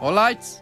All lights.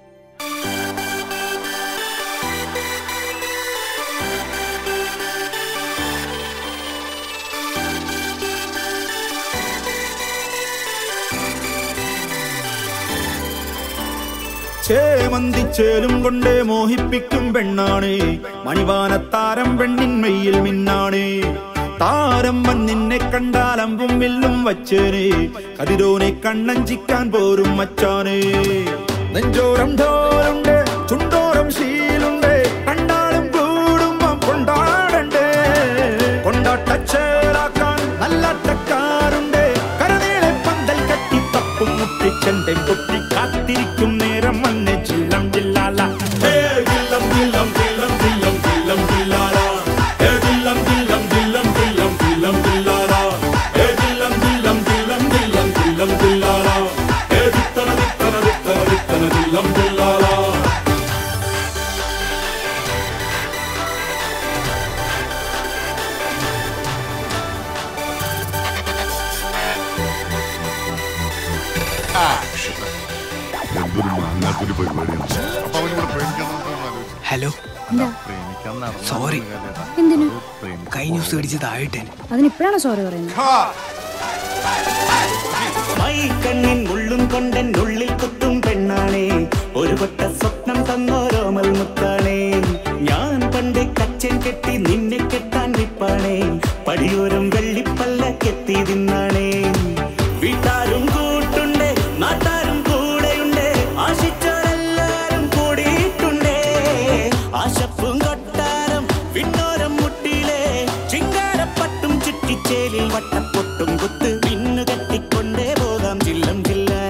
ചേമന്തിച്ചേലും കൊണ്ടേ മോഹിപ്പിക്കും പെണ്ണാണ് മണിവാനത്താരം പെണ്ണിന്മയിൽ മിന്നാണ് താരം വൻ നിന്നെ കണ്ടാൽ അമ്പും വില്ലും വച്ചേനെ കതിരോനെ കണ്ണഞ്ചിക്കാൻ പോരും മച്ചാന് നെഞ്ചോരം ധോരുണ്ട് ചുണ്ടോരം ശീലുണ്ട് കണ്ടാലും കൂടുമ്പം കൊണ്ടാടണ്ടേ കൊണ്ടാട്ടച്ചേറാക്കാൻ നല്ല ടക്കാറുണ്ട് കരനീളെ പന്തൽ കെട്ടി തപ്പും മുട്ടിച്ചെന്റെ പൊട്ടി കാത്തിരിക്കും നേരം വന്ന് ചില്ലം ജില്ലാല ഹേ, ജില്ലം, ജില്ലം, ജില്ലം, ജില്ലം, ജില്ലം, ജില്ലാല. ഹേ, ജില്ലം, ജില്ലം, ജില്ലം, ജില്ലം, ജില്ലം, ജില്ലാല. ഹേ, ജില്ലം, ജില്ലം, ജില്ലം, ജില്ലം, ജില്ലം, ജില്ലാല. ഹേ, ദിത്തന, ദിത്തന, ദിത്തന, ദിത്തന, ജില്ലം, ജില്ലാല. എന്തൊരു മാങ്ങാത്തൊരു പരിപാടിയാണ് അപ്പൊ അവനിവിടെ പ്രേമിക്കാൻ ഹലോ എന്താ പ്രേമിക്കാൻ നടന്ന സോറി എന്തിനു കൈ ന്യൂസ് പിടിച്ച് താഴെട്ടേന് അതിനിപ്പോഴാണോ സോറി പറയുന്നത് മൈക്കണ്ണിൻ ഉള്ളും കൊണ്ടൻ ഉള്ളിൽ കുത്തും പെണ്ണാണേ ഒരു വട്ട സ്വപ്നം തന്നോരോമൽ മുത്താണേ ഞാൻ പണ്ട് കച്ചൻ കെട്ടി നിന്നെ കെട്ടാൻ വിപ്പാണേ പടിയോരം വെള്ളിപ്പല്ലക്കെത്തി തിന്നാണേ വീട്ടാരും കൂട്ടുണ്ട് നാട്ടാരും കൂടെയുണ്ട് ആശിച്ചവരെല്ലാരും കൂടിയിട്ടുണ്ടേ ആശപ്പും കൊട്ടാരം വിണ്ണോരം മുട്ടിയിലെ ചിങ്കാരപ്പട്ടും ചുറ്റിച്ചേലിൽ വട്ടപ്പൊട്ടും കുത്ത് പിന്നു കെട്ടിക്കൊണ്ടേ പോകാം ചില്ലം ചില്ലാര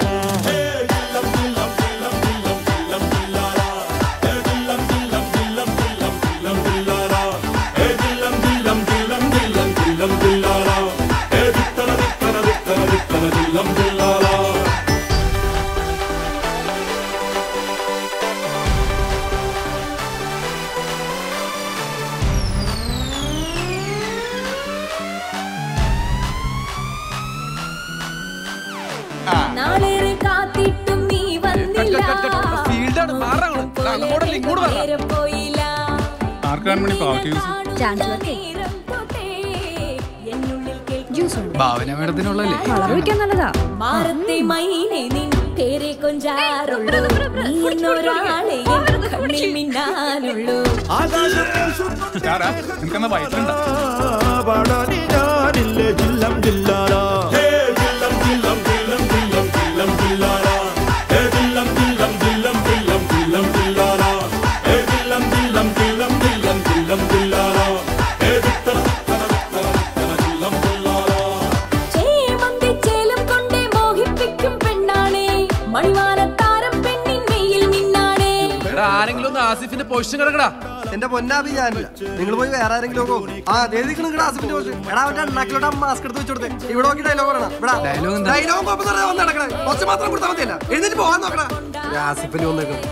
നാളേറെ കാത്തിട്ടും നീ വന്നില്ല ഫീൽഡാണ് മാറാ അങ്ങോട്ട്. അങ്ങോട്ടല്ല, ഇങ്ങോട്ട് മാറാ. നേരം പോയില്ല ആർക്കാണ് മണി പാർട്ടി യൂസ് ചാൻസ് വെക്കേ നേരം തൊട്ടേ എന്നുള്ളിൽ കേൾക്കും ജ്യൂസ് ഉണ്ട് ഭാവന മേഡത്തിനുള്ളല്ലേ കളർ വയ്ക്കാൻ നല്ലതാ മാറത്തെ മൈനെ നിൻ പേരെ കൊഞ്ചാറുള്ളൂ നീ എന്നൊരാളെ എൻ കണ്ണിൽ മിന്നാനുള്ളൂ ആകാശം നിനക്കെന്നാ വയറ്റിലുണ്ടോ പാടാനി ഞാനില്ലേ ജില്ലം ജില്ലാല ഹേ ജില്ലം ജില്ലം ജില്ലം ജില്ലം ജില്ലം ജില്ലാല ഹേ ജില്ലം ജില്ലം ജില്ലം ജില്ലം ജില്ലം ജില്ലാല ഹേ ജില്ലം ജില്ലം ജില്ലം ജില്ലം ജില്ലം ജില്ലാല ഹേ ദിത്തന ദിത്തന ദിത്തന ദിത്തന ജില്ലം ജില്ലാല ചേമന്തിച്ചേലും കൊണ്ടേ മോഹിപ്പിക്കും പെണ്ണാണേ മണിവാനത്താരം പെണ്ണിൻ മെയ്യിൽ മിന്നാണേ എടാ ആരെങ്കിലും ഒന്ന് ആസിഫിന്റെ പൊസിഷൻ കിടക്കടാ എന്റെ പൊന്നാബി ഞാനില്ല നിങ്ങൾ പോയി വേറെ ആരെങ്കിലും പോകും ആ ദേദിക്ക് നിങ്ങൾ ആസിഫിന്റെ പോസ്റ്റ് എടാ അവന്റെ അണ്ണാക്കിലോട്ട് മാസ്ക് എടുത്ത് വെച്ചോടുത്ത് ഇവിടെ നോക്കി ഡയലോഗ് പറയണം ഇവിടെ Dialogue എന്താ? ഡയലോഗ് കോപ്പം തന്നെ വന്ന് നടക്കണേ കുറച്ച് മാത്രം കൊടുത്താൽ മതിയല്ല എഴുന്നേറ്റ് പോകാൻ നോക്കണ ആസിഫിന് വന്നേക്കും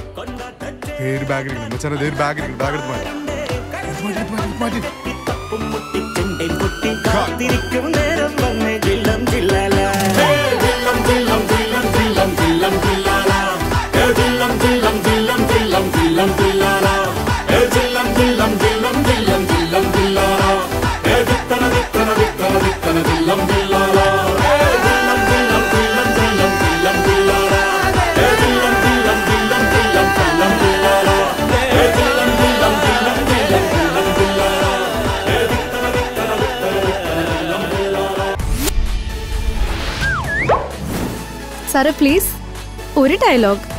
ഒരു ബാഗ് ഇരിക്കുന്നു മച്ചാനെ ദേ ഒരു ബാഗ് ഇരിക്കുന്നു ബാഗ് എടുത്ത് മാറ്റി മാറ്റി തപ്പും മുട്ടിച്ചെണ്ടൻ കുട്ടി കാത്തിരിക്കും നേരം വന്ന് ജില്ലം ജില്ലാല ജില്ലം ജില്ലം ജില്ലം ജില്ലം ജില്ലം ജില്ലാല ഹേ ജില്ലം ജില്ലം ജില്ലം ജില്ലം ജില്ലം ജില്ലാല ഹേ ജില്ലം ജില്ലം ജില്ലം ജില്ലം ജില്ലം ജില്ലാല ഹേ ദിത്തന ദിത്തന ദിത്തന ദിത്തന ജില്ലം ജില്ലാല ഹേ ജില്ലം ജില്ലം ജില്ലം ജില്ലം ജില്ലം ജില്ലാല ഹേ ജില്ലം ജില്ലം ജില്ലം ജില്ലം ജില്ലം ജില്ലാല ഹേ ജില്ലം ജില്ലം ജില്ലം ജില്ലം ജില്ലം ജില്ലാല ഹേ ദിത്തന ദിത്തന ദിത്തന ദിത്തന ജില്ലം ജില്ലാല സാറ് പ്ലീസ് ഒരു ഡയലോഗ്